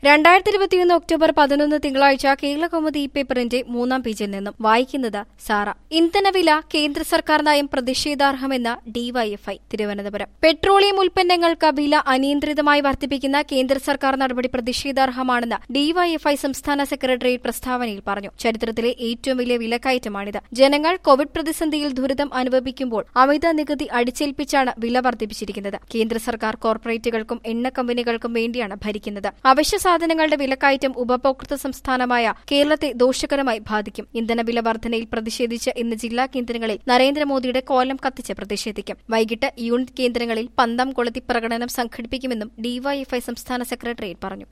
രണ്ടായിരത്തി ഇരുപത്തിയൊന്ന് ഒക്ടോബർ പതിനൊന്ന് തിങ്കളാഴ്ച കേരളകൗമുദി ഈ പേപ്പറിന്റെ മൂന്നാം പേജിൽ നിന്നും വായിക്കുന്നത് സാറ ഇന്ധനവില കേന്ദ്ര സർക്കാർ നയം പ്രതിഷേധാർഹമെന്ന് ഡിവൈഎഫ്ഐ തിരുവനന്തപുരം പെട്രോളിയം ഉൽപ്പന്നങ്ങൾക്ക് വില അനിയന്ത്രിതമായി വർദ്ധിപ്പിക്കുന്ന കേന്ദ്ര സർക്കാർ നടപടി പ്രതിഷേധാർഹമാണെന്ന് ഡിവൈഎഫ്ഐ സംസ്ഥാന സെക്രട്ടേറിയറ്റ് പ്രസ്താവനയിൽ പറഞ്ഞു ചരിത്രത്തിലെ ഏറ്റവും വലിയ വിലക്കയറ്റമാണിത് ജനങ്ങൾ കോവിഡ് പ്രതിസന്ധിയിൽ ദുരിതം അനുഭവിക്കുമ്പോൾ അമിത നികുതി അടിച്ചേൽപ്പിച്ചാണ് വില വർദ്ധിപ്പിച്ചിരിക്കുന്നത് കേന്ദ്ര സർക്കാർ കോർപ്പറേറ്റുകൾക്കും എണ്ണ കമ്പനികൾക്കും വേണ്ടിയാണ് ഭരിക്കുന്നത് അവശ്യ സാധനങ്ങളുടെ വിലക്കയറ്റം ഉപഭോക്തൃ സംസ്ഥാനമായ കേരളത്തെ ദോഷകരമായി ബാധിക്കും ഇന്ധനവില വർധനയിൽ പ്രതിഷേധിച്ച് ഇന്ന് ജില്ലാ കേന്ദ്രങ്ങളിൽ നരേന്ദ്രമോദിയുടെ കോലം കത്തിച്ച് പ്രതിഷേധിക്കും വൈകിട്ട് യൂണിറ്റ് കേന്ദ്രങ്ങളിൽ പന്തം കൊളുത്തി പ്രകടനം സംഘടിപ്പിക്കുമെന്നും ഡിവൈഎഫ്ഐ സംസ്ഥാന സെക്രട്ടേറിയറ്റ് പറഞ്ഞു